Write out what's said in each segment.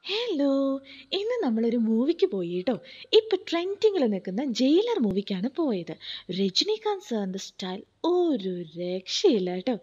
hello ഇന്ന് നമ്മളൊരു മൂവിക്ക് പോയി കേട്ടോ ഇപ്പം ട്രെൻഡിങ്ങിൽ നിൽക്കുന്ന ജയിലർ മൂവിക്കാണ് പോയത് രജനീകാന്ത് സാറിൻ്റെ സ്റ്റൈൽ ഒരു രക്ഷയില്ല കേട്ടോ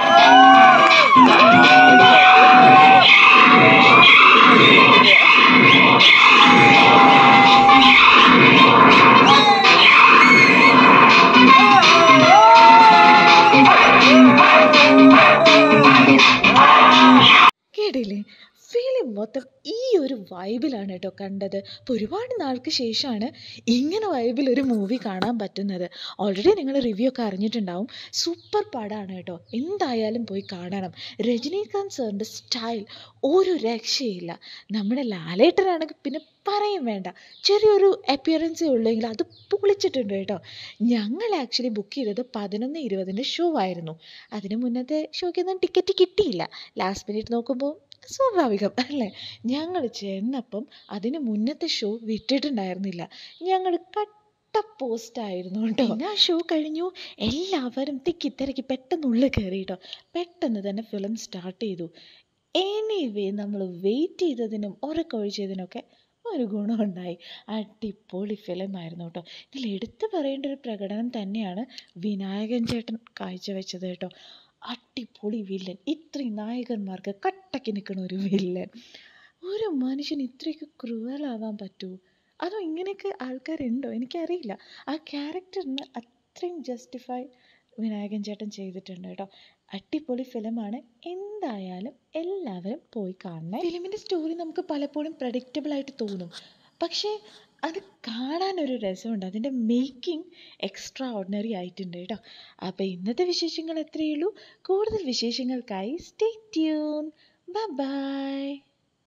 കേട്ടില്ലേ ഫിലിം മൊത്തം ഈ ഒരു വൈബിലാണ് കേട്ടോ കണ്ടത് അപ്പോൾ ഒരുപാട് നാൾക്ക് ശേഷമാണ് ഇങ്ങനെ വൈബിൽ ഒരു മൂവി കാണാൻ പറ്റുന്നത് ഓൾറെഡി നിങ്ങൾ റിവ്യൂ ഒക്കെ അറിഞ്ഞിട്ടുണ്ടാവും സൂപ്പർ പടമാണ് കേട്ടോ എന്തായാലും പോയി കാണണം രജനീകാന്ത് സാറിൻ്റെ സ്റ്റൈൽ ഒരു രക്ഷയില്ല നമ്മുടെ ലാലേട്ടനാണെങ്കിൽ പിന്നെ പറയും വേണ്ട ചെറിയൊരു അപ്പിയറൻസേ ഉള്ളെങ്കിൽ അത് പൊളിച്ചിട്ടുണ്ട് കേട്ടോ ഞങ്ങൾ ആക്ച്വലി ബുക്ക് ചെയ്തത് പതിനൊന്ന് ഇരുപതിൻ്റെ ഷോ ആയിരുന്നു അതിന് മുന്നത്തെ ഷോയ്ക്കൊന്നും ടിക്കറ്റ് കിട്ടിയില്ല ലാസ്റ്റ് മിനിറ്റ് നോക്കുമ്പോൾ സ്വാഭാവികം അല്ലേ ഞങ്ങൾ ചെന്നപ്പം അതിന് മുന്നത്തെ ഷോ വിട്ടിട്ടുണ്ടായിരുന്നില്ല ഞങ്ങൾ കട്ട പോസ്റ്റ് ആയിരുന്നു കേട്ടോ പിന്നെ ആ ഷോ കഴിഞ്ഞു എല്ലാവരും തിക്കി തിരക്കി പെട്ടെന്ന് ഉള്ളിൽ കയറി കേട്ടോ പെട്ടെന്ന് തന്നെ ഫിലിം സ്റ്റാർട്ട് ചെയ്തു എനിവേ നമ്മൾ വെയിറ്റ് ചെയ്തതിനും ഉറക്കൊഴിച്ചതിനൊക്കെ ഒരു ഗുണമുണ്ടായി അടിപൊളി ഫിലിമായിരുന്നു കേട്ടോ ഇതിൽ എടുത്തു പറയേണ്ട ഒരു പ്രകടനം തന്നെയാണ് വിനായകൻ ചേട്ടൻ കാഴ്ചവെച്ചത് കേട്ടോ അടിപൊളി വില്ലൻ ഇത്രയും നായകന്മാർക്ക് കട്ടയ്ക്ക് നിൽക്കുന്ന ഒരു വില്ലൻ ഒരു മനുഷ്യൻ ഇത്രയ്ക്ക് ക്രൂവലാവാൻ പറ്റുമോ അതോ ഇങ്ങനെയൊക്കെ ആൾക്കാരുണ്ടോ എനിക്കറിയില്ല ആ ക്യാരക്ടറിന് അത്രയും ജസ്റ്റിഫൈ വിനായകൻ ചേട്ടൻ ചെയ്തിട്ടുണ്ട് കേട്ടോ അടിപൊളി ഫിലിമാണ് എന്തായാലും എല്ലാവരും പോയി കാണണം ഫിലിമിൻ്റെ സ്റ്റോറി നമുക്ക് പലപ്പോഴും പ്രഡിക്റ്റബിൾ ആയിട്ട് തോന്നും പക്ഷേ അത് കാണാനൊരു രസമുണ്ട് അതിൻ്റെ മേക്കിംഗ് എക്സ്ട്രാ ഓർഡിനറി ആയിട്ടുണ്ട് കേട്ടോ അപ്പോൾ ഇന്നത്തെ വിശേഷങ്ങൾ എത്രയേ ഉള്ളൂ കൂടുതൽ വിശേഷങ്ങൾക്കായി സ്റ്റേ ട്യൂൺ ബൈ